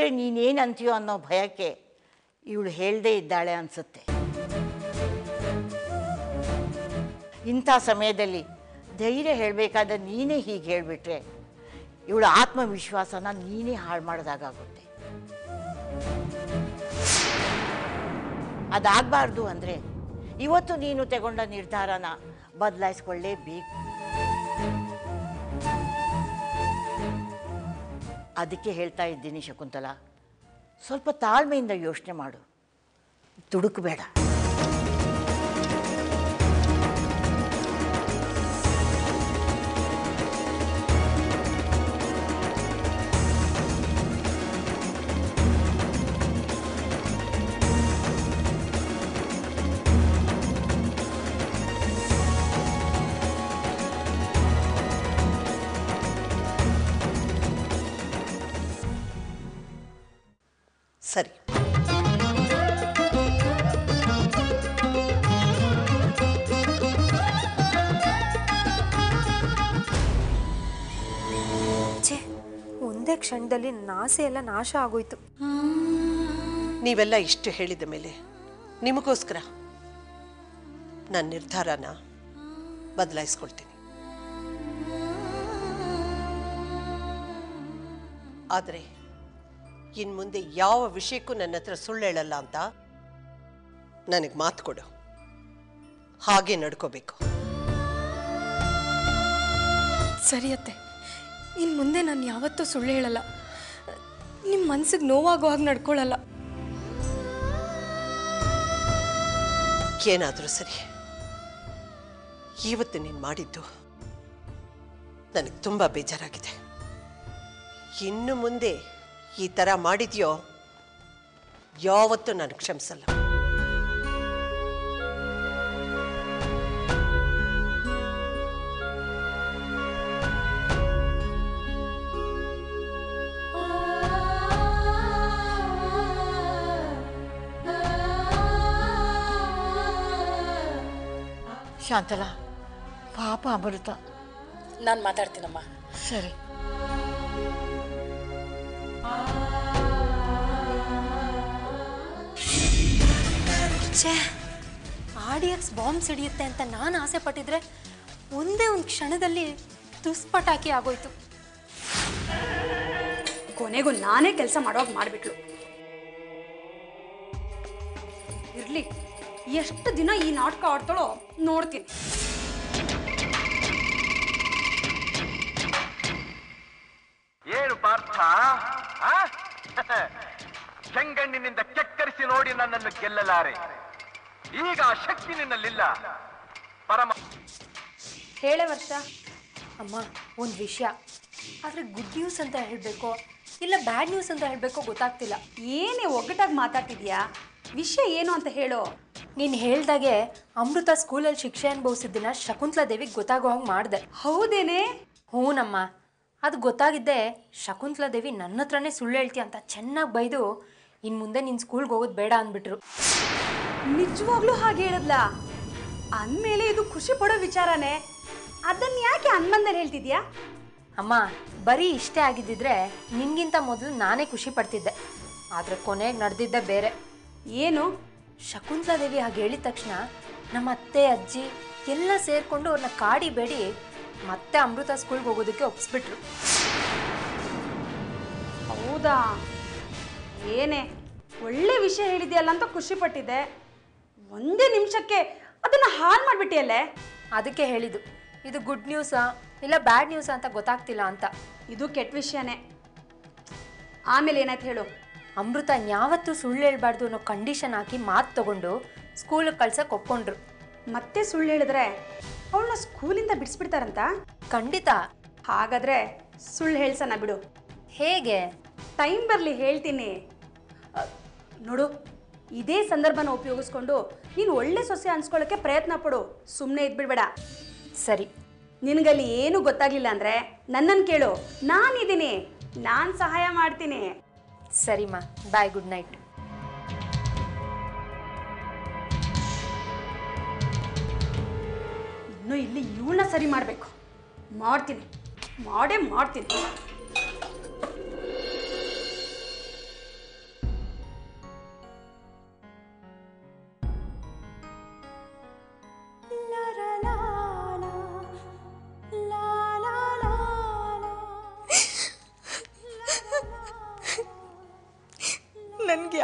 ಬಿಟ್ಟರೆ ನೀನೇನು ಅಂತೀಯೋ ಅನ್ನೋ ಭಯಕ್ಕೆ ಇವಳು ಹೇಳದೇ ಇದ್ದಾಳೆ ಅನಿಸುತ್ತೆ ಇಂಥ ಸಮಯದಲ್ಲಿ ಧೈರ್ಯ ಹೇಳಬೇಕಾದ ನೀನೇ ಹೀಗೆ ಹೇಳಿಬಿಟ್ರೆ ಇವಳ ಆತ್ಮವಿಶ್ವಾಸನ ನೀನೇ ಹಾಳು ಮಾಡಿದಾಗುತ್ತೆ ಅದಾಗಬಾರ್ದು ಅಂದರೆ ಇವತ್ತು ನೀನು ತಗೊಂಡ ನಿರ್ಧಾರನ ಬದಲಾಯಿಸ್ಕೊಳ್ಳೇಬೇಕು ಅದಕ್ಕೆ ಹೇಳ್ತಾ ಇದ್ದೀನಿ ಶಕುಂತಲ ಸ್ವಲ್ಪ ತಾಳ್ಮೆಯಿಂದ ಯೋಚನೆ ಮಾಡು ದುಡುಕಬೇಡ ಸರಿ ಛೇ ಒಂದೇ ಕ್ಷಣದಲ್ಲಿ ನಾಸೆ ಎಲ್ಲ ನಾಶ ಆಗೋಯ್ತು ನೀವೆಲ್ಲ ಇಷ್ಟು ಹೇಳಿದ ಮೇಲೆ ನಿಮಗೋಸ್ಕರ ನನ್ನ ನಿರ್ಧಾರನ ಬದಲಾಯಿಸ್ಕೊಳ್ತೀನಿ ಆದರೆ ಇನ್ನು ಮುಂದೆ ಯಾವ ವಿಷಯಕ್ಕೂ ನನ್ನ ಹತ್ರ ಸುಳ್ಳು ಹೇಳಲ್ಲ ಅಂತ ನನಗೆ ಮಾತು ಕೊಡು ಹಾಗೆ ನಡ್ಕೋಬೇಕು ಸರಿಯತ್ತೆ ಇನ್ನು ಮುಂದೆ ನಾನು ಯಾವತ್ತೂ ಸುಳ್ಳು ಹೇಳಲ್ಲ ನಿಮ್ಮ ಮನ್ಸಿಗೆ ನೋವಾಗೋ ಹಾಗೆ ನಡ್ಕೊಳ್ಳಲ್ಲ ಏನಾದರೂ ಸರಿ ಇವತ್ತು ನೀನು ಮಾಡಿದ್ದು ನನಗೆ ತುಂಬ ಬೇಜಾರಾಗಿದೆ ಇನ್ನು ಮುಂದೆ ಈ ಥರ ಮಾಡಿದ್ಯೋ ಯಾವತ್ತೂ ನಾನು ಕ್ಷಮಿಸಲ್ಲ ಶಾಂತಲ ಪಾಪ ಅಮೃತ ನಾನು ಮಾತಾಡ್ತೀನಮ್ಮ ಸರಿ ಛೇ ಆಡಿಯನ್ಸ್ ಬಾಂಬ್ ಸಿಡಿಯುತ್ತೆ ಅಂತ ನಾನು ಆಸೆ ಪಟ್ಟಿದ್ರೆ ಒಂದೇ ಒಂದು ಕ್ಷಣದಲ್ಲಿ ದುಸ್ಪಟಾಕಿ ಆಗೋಯ್ತು ಕೊನೆಗೂ ನಾನೇ ಕೆಲಸ ಮಾಡೋವಾಗ ಮಾಡಿಬಿಟ್ಲು ಇರ್ಲಿ ಎಷ್ಟು ದಿನ ಈ ನಾಟಕ ಆಡ್ತಾಳೋ ನೋಡ್ತೀನಿ ಏನು ಪಾರ್ಥ ಆ? ಕೆಂಗಣ್ಣಿನಿಂದ ಕೆಕ್ಕರಿಸಿ ನೋಡಿ ನನ್ನನ್ನು ಗೆಲ್ಲಲಾರೆ ಈಗ ಆ ಶಕ್ತಿ ನಿನ್ನಲ್ಲಿಲ್ಲ ಪರಮ ಹೇಳೆ ವರ್ಷ ಅಮ್ಮ ಒಂದು ವಿಷಯ ಆದರೆ ಗುಡ್ ನ್ಯೂಸ್ ಅಂತ ಹೇಳಬೇಕೋ ಇಲ್ಲ ಬ್ಯಾಡ್ ನ್ಯೂಸ್ ಅಂತ ಹೇಳಬೇಕೋ ಗೊತ್ತಾಗ್ತಿಲ್ಲ ಏನೇ ಒಗ್ಗಟ್ಟಾಗಿ ಮಾತಾಡ್ತಿದ್ಯಾ ವಿಷಯ ಏನು ಅಂತ ಹೇಳು ನೀನು ಹೇಳ್ದಾಗೆ ಅಮೃತ ಸ್ಕೂಲಲ್ಲಿ ಶಿಕ್ಷೆ ಅನುಭವಿಸಿದ್ದನ್ನ ಶಕುಂತಲಾ ದೇವಿಗೆ ಗೊತ್ತಾಗೋ ಹಾಗೆ ಮಾಡಿದೆ ಹೌದೇನೆ ಹ್ಞೂನಮ್ಮ ಅದು ಗೊತ್ತಾಗಿದ್ದೆ ಶಕುಂತಲಾ ದೇವಿ ನನ್ನ ಹತ್ರನೇ ಸುಳ್ಳು ಹೇಳ್ತೀಯ ಅಂತ ಚೆನ್ನಾಗಿ ಬೈದು ಇನ್ನು ಮುಂದೆ ನಿನ್ನ ಸ್ಕೂಲ್ಗೆ ಹೋಗೋದು ಬೇಡ ಅಂದ್ಬಿಟ್ರು ನಿಜವಾಗ್ಲೂ ಹಾಗೆ ಹೇಳದ್ಲ ಅಂದಮೇಲೆ ಇದು ಖುಷಿ ಪಡೋ ವಿಚಾರನೇ ಅದನ್ನ ಯಾಕೆ ಅನ್ಮಂದಲ್ಲಿ ಹೇಳ್ತಿದ್ಯಾ ಅಮ್ಮ ಬರೀ ಇಷ್ಟೇ ಆಗಿದ್ದಿದ್ರೆ ನಿನ್ಗಿಂತ ಮೊದಲು ನಾನೇ ಖುಷಿ ಪಡ್ತಿದ್ದೆ ಆದರೆ ಕೊನೆಗೆ ನಡೆದಿದ್ದೆ ಬೇರೆ ಏನು ಶಕುಂತಲಾ ದೇವಿ ಹಾಗೆ ಹೇಳಿದ ತಕ್ಷಣ ನಮ್ಮ ಅತ್ತೆ ಅಜ್ಜಿ ಎಲ್ಲ ಸೇರಿಕೊಂಡು ಅವ್ರನ್ನ ಕಾಡಿ ಬೇಡಿ ಮತ್ತೆ ಅಮೃತ ಸ್ಕೂಲ್ಗೆ ಹೋಗೋದಕ್ಕೆ ಒಪ್ಪಿಸ್ಬಿಟ್ರು ಹೌದಾ ಏನೇ ಒಳ್ಳೆ ವಿಷಯ ಹೇಳಿದ್ಯಲ್ಲ ಅಂತ ಖುಷಿ ಪಟ್ಟಿದ್ದೆ ಒಂದೇ ನಿಮಿಷಕ್ಕೆ ಅದನ್ನ ಹಾಳು ಮಾಡ್ಬಿಟ್ಟಿಯಲ್ಲೇ ಅದಕ್ಕೆ ಹೇಳಿದ್ದು ಇದು ಗುಡ್ ನ್ಯೂಸಾ ಇಲ್ಲ ಬ್ಯಾಡ್ ನ್ಯೂಸಾ ಅಂತ ಗೊತ್ತಾಗ್ತಿಲ್ಲ ಅಂತ ಇದು ಕೆಟ್ಟ ವಿಷಯನೇ ಆಮೇಲೆ ಏನಾಯ್ತು ಹೇಳು ಅಮೃತ ಯಾವತ್ತೂ ಸುಳ್ಳು ಹೇಳ್ಬಾರ್ದು ಅನ್ನೋ ಕಂಡೀಷನ್ ಹಾಕಿ ಮಾತು ತಗೊಂಡು ಸ್ಕೂಲಿಗೆ ಕಳ್ಸಕ್ಕೆ ಒಪ್ಕೊಂಡ್ರು ಮತ್ತೆ ಸುಳ್ಳು ಹೇಳಿದ್ರೆ ಅವಳನ್ನ ಸ್ಕೂಲಿಂದ ಬಿಡಿಸ್ಬಿಡ್ತಾರಂತ ಖಂಡಿತ ಹಾಗಾದ್ರೆ ಸುಳ್ಳು ಹೇಳ್ಸಣ ಬಿಡು ಹೇಗೆ ಟೈಮ್ ಬರಲಿ ಹೇಳ್ತೀನಿ ಅ, ನೋಡು ಇದೇ ಸಂದರ್ಭನ ಉಪಯೋಗಿಸ್ಕೊಂಡು ನೀನು ಒಳ್ಳೆ ಸೊಸೆ ಅನ್ಸ್ಕೊಳ್ಳೋಕ್ಕೆ ಪ್ರಯತ್ನ ಪಡು ಸುಮ್ಮನೆ ಇದ್ಬಿಡ್ಬೇಡ ಸರಿ ನಿನಗಲ್ಲಿ ಏನು ಗೊತ್ತಾಗ್ಲಿಲ್ಲ ಅಂದ್ರೆ ನನ್ನನ್ನು ಕೇಳು ನಾನಿದ್ದೀನಿ ನಾನು ಸಹಾಯ ಮಾಡ್ತೀನಿ ಸರಿಮಾ ಬಾಯ್ ಗುಡ್ ನೈಟ್ ಇನ್ನು ಇಲ್ಲಿ ಇವಳನ್ನ ಸರಿ ಮಾಡಬೇಕು ಮಾಡ್ತೀನಿ ಮಾಡೇ ಮಾಡ್ತೀನಿ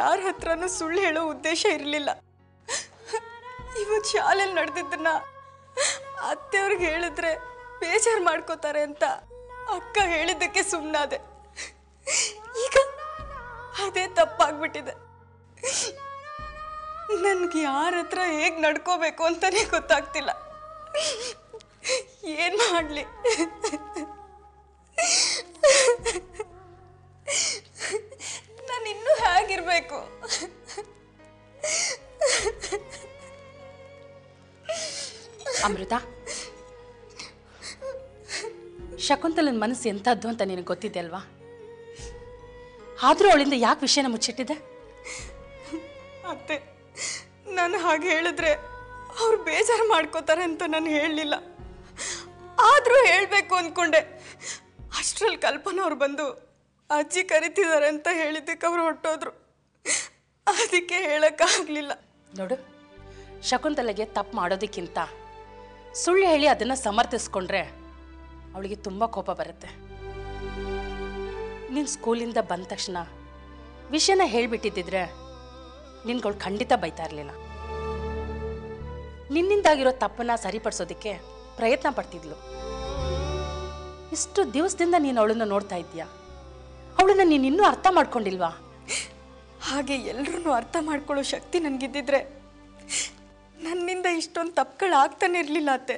ಯಾರ ಹತ್ರನೂ ಸುಳ್ಳು ಹೇಳೋ ಉದ್ದೇಶ ಇರಲಿಲ್ಲ ಇವತ್ತು ಶಾಲೆಯಲ್ಲಿ ನಡೆದಿದ್ದನ್ನ ಅತ್ತೆಯವ್ರಿಗೆ ಹೇಳಿದ್ರೆ ಬೇಜಾರು ಮಾಡ್ಕೋತಾರೆ ಅಂತ ಅಕ್ಕ ಹೇಳಿದ್ದಕ್ಕೆ ಸುಮ್ಮನಾದೆ ಈಗ ಅದೇ ತಪ್ಪಾಗ್ಬಿಟ್ಟಿದೆ ನನ್ಗೆ ಯಾರ ಹತ್ರ ಹೇಗೆ ನಡ್ಕೋಬೇಕು ಅಂತಾನೆ ಗೊತ್ತಾಗ್ತಿಲ್ಲ ಏನು ಮಾಡಲಿ ನಾನು ಇನ್ನೂ ಹೇಗಿರ್ಬೇಕು ಅಮೃತ ಶಕುಂತಲನ ಮನಸ್ಸು ಎಂಥದ್ದು ಅಂತ ನಿನಗೆ ಗೊತ್ತಿದೆ ಅಲ್ವಾ ಆದರೂ ಅವಳಿಂದ ಯಾಕೆ ವಿಷಯನ ಮುಚ್ಚಿಟ್ಟಿದೆ ಅತ್ತೆ ನಾನು ಹಾಗೆ ಹೇಳಿದ್ರೆ ಅವ್ರು ಬೇಜಾರು ಮಾಡ್ಕೋತಾರೆ ಅಂತ ನಾನು ಹೇಳಲಿಲ್ಲ ಆದರೂ ಹೇಳಬೇಕು ಅಂದ್ಕೊಂಡೆ ಅಷ್ಟರಲ್ಲಿ ಕಲ್ಪನಾ ಅವ್ರು ಬಂದು ಅಜ್ಜಿ ಕರಿತಿದ್ದಾರೆ ಅಂತ ಹೇಳಿದ್ದಕ್ಕೆ ಅವ್ರು ಹೊರಟೋದ್ರು ಅದಕ್ಕೆ ಹೇಳೋಕ್ಕಾಗಲಿಲ್ಲ ನೋಡು ಶಕುಂತಲೆಗೆ ತಪ್ಪು ಮಾಡೋದಕ್ಕಿಂತ ಸುಳ್ಳು ಹೇಳಿ ಅದನ್ನು ಸಮರ್ಥಿಸ್ಕೊಂಡ್ರೆ ಅವಳಿಗೆ ತುಂಬ ಕೋಪ ಬರುತ್ತೆ ನೀನು ಸ್ಕೂಲಿಂದ ಬಂದ ತಕ್ಷಣ ವಿಷಯನ ಹೇಳಿಬಿಟ್ಟಿದ್ದಿದ್ರೆ ನಿನ್ಗಳು ಖಂಡಿತ ಬೈತಾ ಇರಲಿಲ್ಲ ನಿನ್ನಿಂದಾಗಿರೋ ತಪ್ಪನ್ನ ಸರಿಪಡಿಸೋದಕ್ಕೆ ಪ್ರಯತ್ನ ಪಡ್ತಿದ್ಲು ಇಷ್ಟು ದಿವಸದಿಂದ ನೀನು ಅವಳನ್ನ ನೋಡ್ತಾ ಇದ್ದೀಯಾ ಅವಳನ್ನ ನೀನು ಇನ್ನೂ ಅರ್ಥ ಮಾಡ್ಕೊಂಡಿಲ್ವಾ ಹಾಗೆ ಎಲ್ಲರೂ ಅರ್ಥ ಮಾಡ್ಕೊಳ್ಳೋ ಶಕ್ತಿ ನನಗಿದ್ದಿದ್ರೆ ನನ್ನಿಂದ ಇಷ್ಟೊಂದು ತಪ್ಪುಗಳು ಆಗ್ತಾನೆ ಇರಲಿಲ್ಲ ಅತ್ತೆ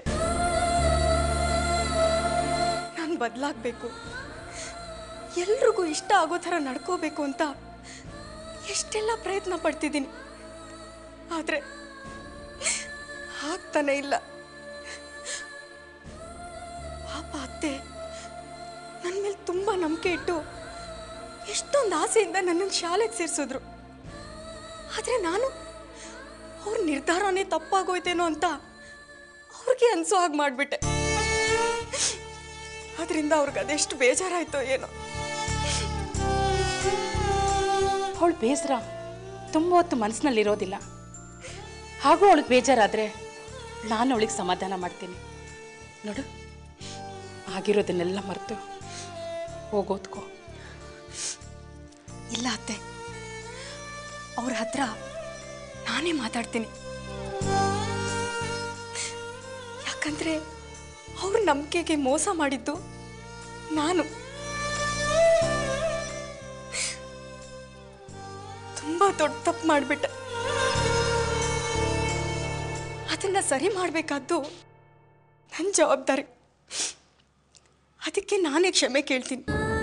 ನಾನು ಬದಲಾಗಬೇಕು ಎಲ್ರಿಗೂ ಇಷ್ಟ ಆಗೋ ಥರ ನಡ್ಕೋಬೇಕು ಅಂತ ಎಷ್ಟೆಲ್ಲ ಪ್ರಯತ್ನ ಪಡ್ತಿದ್ದೀನಿ ಆದರೆ ಆಗ್ತಾನೆ ಇಲ್ಲ ಪಾಪ ಅತ್ತೆ ನನ್ನ ಮೇಲೆ ತುಂಬ ನಂಬಿಕೆ ಇಟ್ಟು ಎಷ್ಟೊಂದು ಆಸೆಯಿಂದ ನನ್ನನ್ನು ಶಾಲೆಗೆ ಸೇರಿಸಿದ್ರು ಆದರೆ ನಾನು ಅವ್ರ ನಿರ್ಧಾರನೇ ತಪ್ಪಾಗೋಯ್ತೇನೋ ಅಂತ ಅವ್ರಿಗೆ ಅನ್ಸೋ ಹಾಗೆ ಮಾಡಿಬಿಟ್ಟೆ ಅದರಿಂದ ಅವ್ರಿಗೆ ಅದೆಷ್ಟು ಬೇಜಾರಾಯ್ತೋ ಏನೋ ಅವಳು ಬೇಸರ ತುಂಬ ಹೊತ್ತು ಮನಸ್ಸಿನಲ್ಲಿರೋದಿಲ್ಲ ಹಾಗೂ ಅವಳಿಗೆ ಬೇಜಾರಾದರೆ ನಾನು ಅವಳಿಗೆ ಸಮಾಧಾನ ಮಾಡ್ತೀನಿ ನೋಡು ಆಗಿರೋದನ್ನೆಲ್ಲ ಮರೆತು ಹೋಗೋದ್ಕೋ ಇಲ್ಲ ಅತ್ತೆ ಅವ್ರ ಹತ್ರ ನಾನೇ ಮಾತಾಡ್ತೀನಿ ಯಾಕಂದ್ರೆ ಅವ್ರ ನಂಬಿಕೆಗೆ ಮೋಸ ಮಾಡಿದ್ದು ನಾನು ತುಂಬಾ ದೊಡ್ಡ ತಪ್ಪು ಮಾಡಿಬಿಟ್ಟೆ ಅದನ್ನ ಸರಿ ಮಾಡಬೇಕಾದ್ದು ನನ್ನ ಜವಾಬ್ದಾರಿ ಅದಕ್ಕೆ ನಾನೇ ಕ್ಷಮೆ ಕೇಳ್ತೀನಿ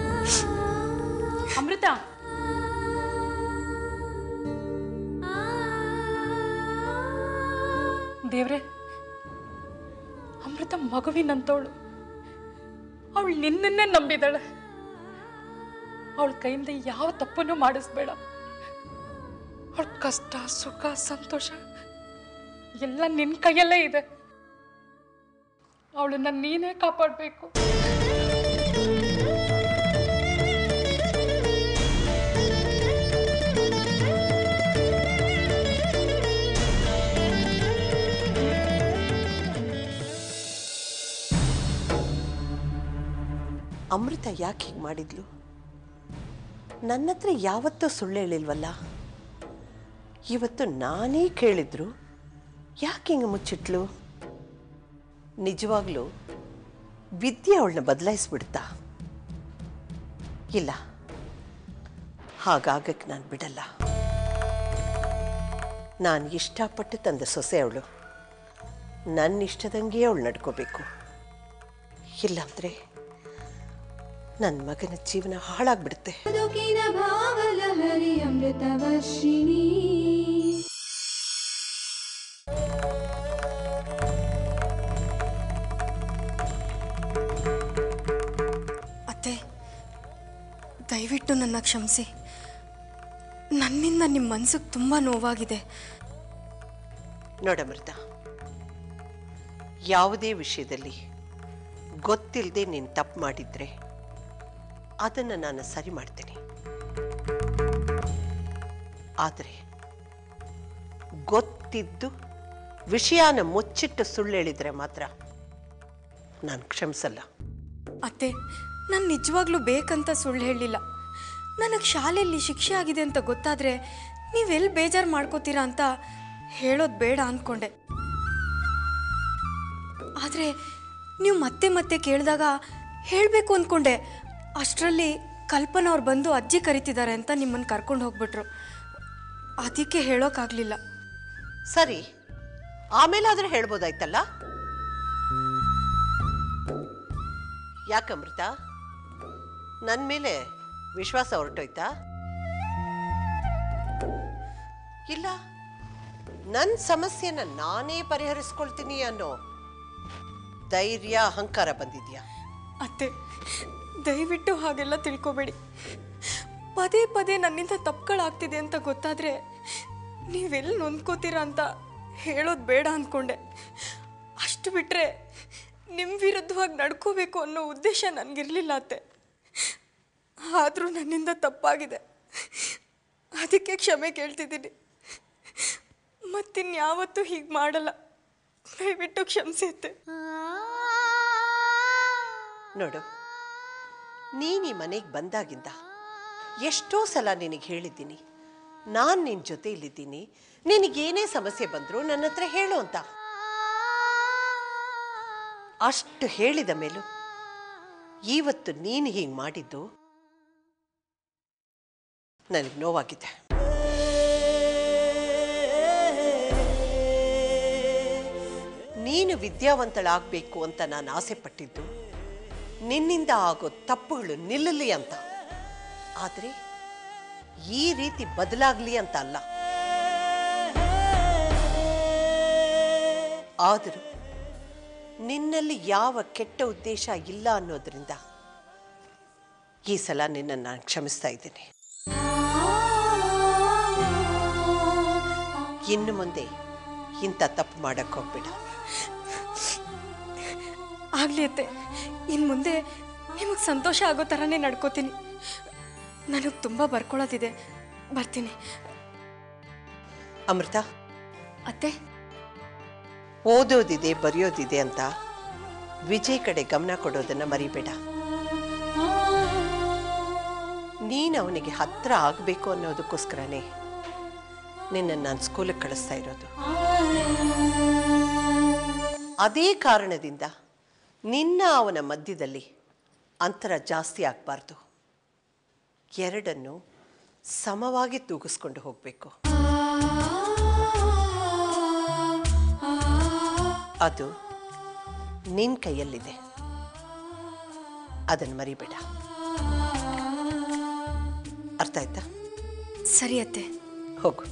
ಅಮೃತ ದೇವ್ರೆ ಅಮೃತ ಮಗುವಿನಂತವಳು ಅವಳು ನಿನ್ನನ್ನೇ ನಂಬಿದಾಳೆ ಅವಳ ಕೈಯಿಂದ ಯಾವ ತಪ್ಪನ್ನು ಮಾಡಿಸ್ಬೇಡ ಅವಳ ಕಷ್ಟ ಸುಖ ಸಂತೋಷ ಎಲ್ಲ ನಿನ್ನ ಕೈಯಲ್ಲೇ ಇದೆ ಅವಳನ್ನ ನೀನೇ ಕಾಪಾಡಬೇಕು ಅಮೃತ ಯಾಕೆ ಹೀಗೆ ಮಾಡಿದ್ಲು ನನ್ನ ಹತ್ರ ಯಾವತ್ತೂ ಸುಳ್ಳು ಹೇಳಿಲ್ವಲ್ಲ ಇವತ್ತು ನಾನೇ ಕೇಳಿದ್ರು ಯಾಕೆ ಹಿಂಗೆ ಮುಚ್ಚಿಟ್ಲು ನಿಜವಾಗ್ಲೂ ವಿದ್ಯೆ ಅವಳನ್ನ ಬದಲಾಯಿಸ್ಬಿಡ್ತಾ ಇಲ್ಲ ಹಾಗಾಗಕ್ಕೆ ನಾನು ಬಿಡಲ್ಲ ನಾನು ಇಷ್ಟಪಟ್ಟು ತಂದ ಸೊಸೆ ಅವಳು ನನ್ನ ಇಷ್ಟದಂಗೆ ಅವಳು ನಡ್ಕೋಬೇಕು ಇಲ್ಲಾಂದರೆ ನನ್ನ ಮಗನ ಜೀವನ ಹಾಳಾಗ್ಬಿಡುತ್ತೆ ಬದುಕಿನ ಭಾವಲಹರಿ ಅಮೃತವರ್ಷಿಣಿ ಅತ್ತೆ ದಯವಿಟ್ಟು ನನ್ನ ಕ್ಷಮಿಸಿ ನನ್ನಿಂದ ನಿಮ್ಮ ಮನ್ಸಿಗೆ ತುಂಬ ನೋವಾಗಿದೆ ನೋಡಮೃತ ಯಾವುದೇ ವಿಷಯದಲ್ಲಿ ಗೊತ್ತಿಲ್ಲದೆ ನೀನು ತಪ್ಪು ಮಾಡಿದ್ರೆ ಅದನ್ನು ನಾನು ಸರಿ ಮಾಡ್ತೀನಿ ಆದರೆ ಗೊತ್ತಿದ್ದು ವಿಷಯನ ಮುಚ್ಚಿಟ್ಟು ಸುಳ್ಳು ಹೇಳಿದ್ರೆ ಮಾತ್ರ ನಾನು ಕ್ಷಮಿಸಲ್ಲ ಅತ್ತೆ ನಾನು ನಿಜವಾಗ್ಲೂ ಬೇಕಂತ ಸುಳ್ಳು ಹೇಳಿಲ್ಲ ನನಗೆ ಶಾಲೆಯಲ್ಲಿ ಶಿಕ್ಷೆ ಆಗಿದೆ ಅಂತ ಗೊತ್ತಾದರೆ ನೀವೆಲ್ಲಿ ಬೇಜಾರು ಮಾಡ್ಕೋತೀರಾ ಅಂತ ಹೇಳೋದು ಬೇಡ ಅಂದ್ಕೊಂಡೆ ಆದರೆ ನೀವು ಮತ್ತೆ ಮತ್ತೆ ಕೇಳಿದಾಗ ಹೇಳಬೇಕು ಅಂದ್ಕೊಂಡೆ ಅಷ್ಟರಲ್ಲಿ ಕಲ್ಪನಾ ಅವ್ರು ಬಂದು ಅಜ್ಜಿ ಕರಿತಿದ್ದಾರೆ ಅಂತ ನಿಮ್ಮನ್ನು ಕರ್ಕೊಂಡು ಹೋಗ್ಬಿಟ್ರು ಅದಕ್ಕೆ ಹೇಳೋಕ್ಕಾಗಲಿಲ್ಲ ಸರಿ ಆಮೇಲಾದ್ರೆ ಹೇಳ್ಬೋದಾಯ್ತಲ್ಲ ಯಾಕಮೃತ ನನ್ನ ಮೇಲೆ ವಿಶ್ವಾಸ ಹೊರಟೋಯ್ತಾ ಇಲ್ಲ ನನ್ನ ಸಮಸ್ಯೆನ ನಾನೇ ಪರಿಹರಿಸ್ಕೊಳ್ತೀನಿ ಅನ್ನೋ ಧೈರ್ಯ ಅಹಂಕಾರ ಬಂದಿದ್ಯಾ ಅತ್ತೆ ದಯವಿಟ್ಟು ಹಾಗೆಲ್ಲ ತಿಳ್ಕೊಬೇಡಿ ಪದೇ ಪದೇ ನನ್ನಿಂದ ತಪ್ಪುಗಳಾಗ್ತಿದೆ ಅಂತ ಗೊತ್ತಾದರೆ ನೀವೆಲ್ಲಿ ನೊಂದ್ಕೋತೀರಾ ಅಂತ ಹೇಳೋದು ಬೇಡ ಅಂದ್ಕೊಂಡೆ ಅಷ್ಟು ಬಿಟ್ಟರೆ ನಿಮ್ಮ ವಿರುದ್ಧವಾಗಿ ನಡ್ಕೋಬೇಕು ಅನ್ನೋ ಉದ್ದೇಶ ನನಗಿರಲಿಲ್ಲ ಅತ್ತೆ ಆದರೂ ನನ್ನಿಂದ ತಪ್ಪಾಗಿದೆ ಅದಕ್ಕೆ ಕ್ಷಮೆ ಕೇಳ್ತಿದ್ದೀನಿ ಮತ್ತಿನ್ಯಾವತ್ತೂ ಹೀಗೆ ಮಾಡಲ್ಲ ದಯವಿಟ್ಟು ಕ್ಷಮಿಸಿ ಅತ್ತೆ ನೋಡು ನೀನು ಈ ಮನೆಗೆ ಬಂದಾಗಿಂದ ಎಷ್ಟೋ ಸಲ ನಿನಗೆ ಹೇಳಿದ್ದೀನಿ ನಾನು ನಿನ್ನ ಜೊತೆ ಇಲ್ಲಿದ್ದೀನಿ ನಿನಗೇನೇ ಸಮಸ್ಯೆ ಬಂದರೂ ನನ್ನ ಹತ್ರ ಹೇಳು ಅಂತ ಅಷ್ಟು ಹೇಳಿದ ಮೇಲೂ ಇವತ್ತು ನೀನು ಹೀಗೆ ಮಾಡಿದ್ದು ನನಗೆ ನೋವಾಗಿದೆ ನೀನು ವಿದ್ಯಾವಂತಳಾಗಬೇಕು ಅಂತ ನಾನು ಆಸೆ ಪಟ್ಟಿದ್ದು ನಿನ್ನಿಂದ ಆಗೋ ತಪ್ಪುಗಳು ನಿಲ್ಲಲಿ ಅಂತ ಆದರೆ ಈ ರೀತಿ ಬದಲಾಗ್ಲಿ ಅಂತ ಅಲ್ಲ ಆದರೂ ನಿನ್ನಲ್ಲಿ ಯಾವ ಕೆಟ್ಟ ಉದ್ದೇಶ ಇಲ್ಲ ಅನ್ನೋದ್ರಿಂದ ಈ ಸಲ ನಿನ್ನನ್ನು ನಾನು ಕ್ಷಮಿಸ್ತಾ ಇದ್ದೀನಿ ಇನ್ನು ಮುಂದೆ ಇಂಥ ತಪ್ಪು ಮಾಡಕ್ಕೆ ಹೋಗ್ಬೇಡ ಆಗಲಿ ಅತ್ತೆ ಇನ್ನು ಮುಂದೆ ನಿಮಗೆ ಸಂತೋಷ ಆಗೋ ಥರನೇ ನಡ್ಕೋತೀನಿ ನನಗೆ ತುಂಬ ಬರ್ಕೊಳ್ಳೋದಿದೆ ಬರ್ತೀನಿ ಅಮೃತ ಅತ್ತೆ ಓದೋದಿದೆ ಬರೆಯೋದಿದೆ ಅಂತ ವಿಜಯ್ ಕಡೆ ಗಮನ ಕೊಡೋದನ್ನ ಮರಿಬೇಡ ನೀನು ಅವನಿಗೆ ಹತ್ರ ಆಗಬೇಕು ಅನ್ನೋದಕ್ಕೋಸ್ಕರನೇ ನಿನ್ನನ್ನು ನಾನು ಸ್ಕೂಲಿಗೆ ಕಳಿಸ್ತಾ ಇರೋದು ಅದೇ ಕಾರಣದಿಂದ ನಿನ್ನ ಅವನ ಮಧ್ಯದಲ್ಲಿ ಅಂತರ ಜಾಸ್ತಿ ಆಗಬಾರ್ದು ಎರಡನ್ನು ಸಮವಾಗಿ ತೂಗಿಸ್ಕೊಂಡು ಹೋಗಬೇಕು ಅದು ನಿನ್ನ ಕೈಯಲ್ಲಿದೆ ಅದನ್ನು ಮರಿಬೇಡ ಅರ್ಥ ಆಯ್ತಾ ಸರಿ ಅತ್ತೆ ಹೋಗು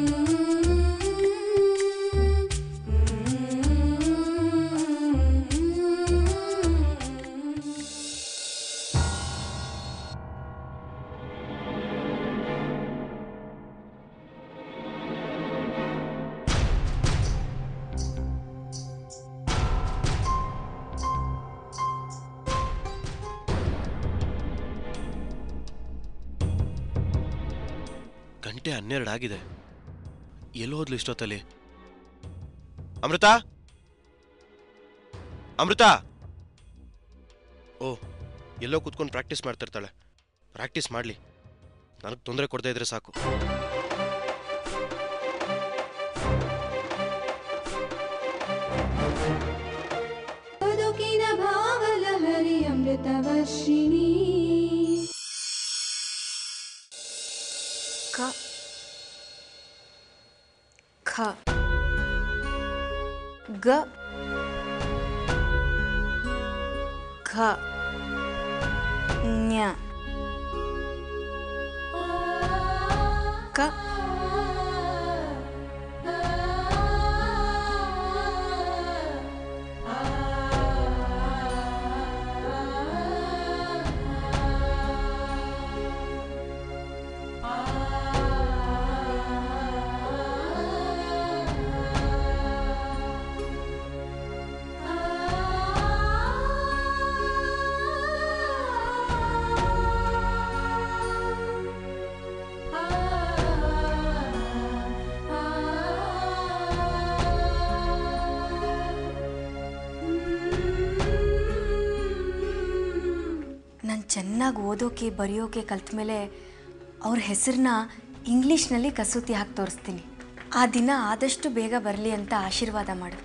ಗಂಟೆ ಹನ್ನೆರಡು ಆಗಿದೆ ಎಲ್ಲಿ ಹೋದ್ಲು ಇಷ್ಟೊತ್ತಲ್ಲಿ ಅಮೃತ ಅಮೃತ ಓ ಎಲ್ಲೋ ಕೂತ್ಕೊಂಡು ಪ್ರಾಕ್ಟೀಸ್ ಮಾಡ್ತಿರ್ತಾಳೆ ಪ್ರಾಕ್ಟೀಸ್ ಮಾಡಲಿ ನನಗೆ ತೊಂದರೆ ಕೊಡ್ತಾ ಇದ್ರೆ ಸಾಕು ಬದುಕಿನ ಭಾವಲಹರಿ ಅಮೃತವರ್ಷಿಣಿ ಕ ಖ ಗ ಖ ಜ್ಞ ಕ ನಾನು ಚೆನ್ನಾಗಿ ಓದೋಕೆ ಬರೆಯೋಕೆ ಕಲ್ತ ಮೇಲೆ ಅವ್ರ ಹೆಸರನ್ನ ಇಂಗ್ಲೀಷ್ನಲ್ಲಿ ಕಸೂತಿ ಹಾಕಿ ತೋರಿಸ್ತೀನಿ ಆ ದಿನ ಆದಷ್ಟು ಬೇಗ ಬರಲಿ ಅಂತ ಆಶೀರ್ವಾದ ಮಾಡು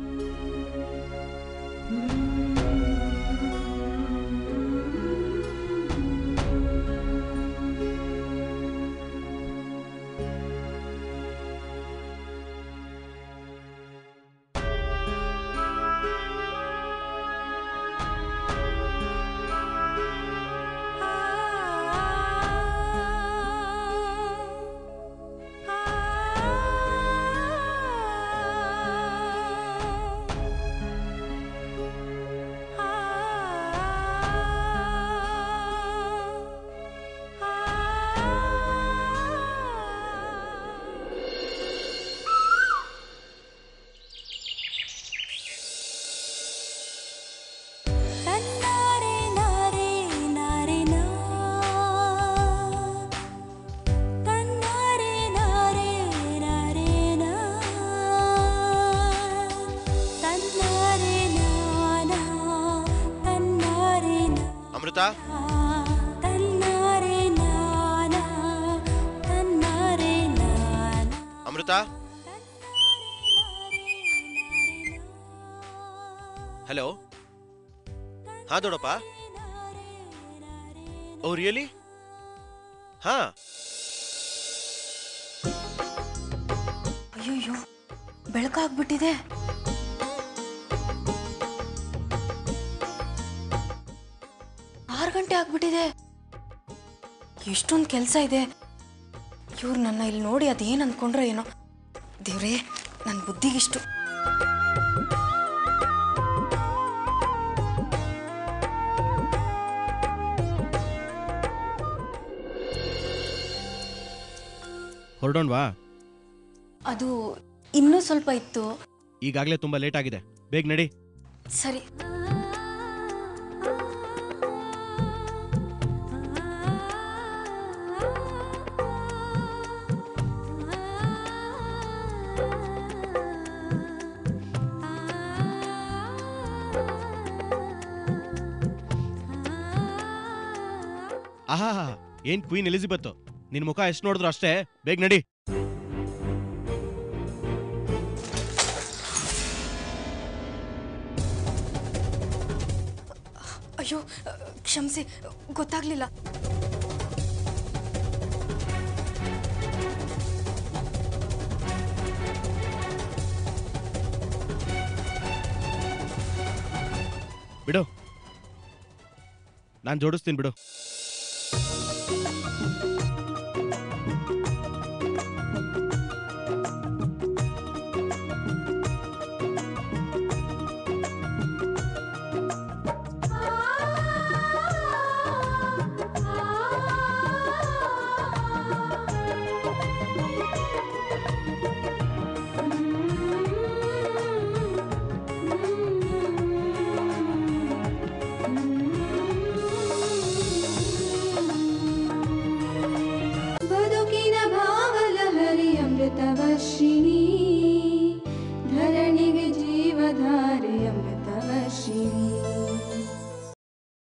ಅಮೃತ ಅಮೃತ ಹಲೋ ಹಾ ದೊಡಪ್ಪ ಓ ರಿಯಲಿ ಹಾ ಅಯ್ಯಯ್ಯೋ ಬೆಳಕಾಗ್ಬಿಟ್ಟಿದೆ ಆರು ಗಂಟೆ ಆಗ್ಬಿಟ್ಟಿದೆ ಎಷ್ಟೊಂದು ಕೆಲಸ ಇದೆ ಇವ್ರು ನನ್ನ ಇಲ್ಲಿ ನೋಡಿ ಅದೇನು ಅಂದ್ಕೊಂಡ್ರೋ ಏನೋ ದೇವ್ರೇ ನನ್ನ ಬುದ್ಧಿಗಿಷ್ಟು ಹೊರಡೋಣವಾ ಅದು ಇನ್ನೂ ಸ್ವಲ್ಪ ಇತ್ತು ಈಗಾಗಲೇ ತುಂಬ ಲೇಟ್ ಆಗಿದೆ ಬೇಗ ನಡಿ ಸರಿ ಆಹಾ ಏನ್ ಕ್ವೀನ್ ಎಲಿಜಬೆತ್ ನಿನ್ ಮುಖ ಎಷ್ಟು ನೋಡಿದ್ರು ಅಷ್ಟೇ ಬೇಗ ನಡಿ ಅಯ್ಯೋ ಕ್ಷಮಿಸಿ ಗೊತ್ತಾಗ್ಲಿಲ್ಲ ಬಿಡು ನಾನು ಜೋಡಿಸ್ತೀನಿ ಬಿಡು ಬದುಕಿನ ಭಾವಲಹರಿ ಅಮೃತವರ್ಷಿಣಿ ಧರಣಿಗೆ ಜೀವಧಾರೆ ಅಮೃತವರ್ಷಿಣಿ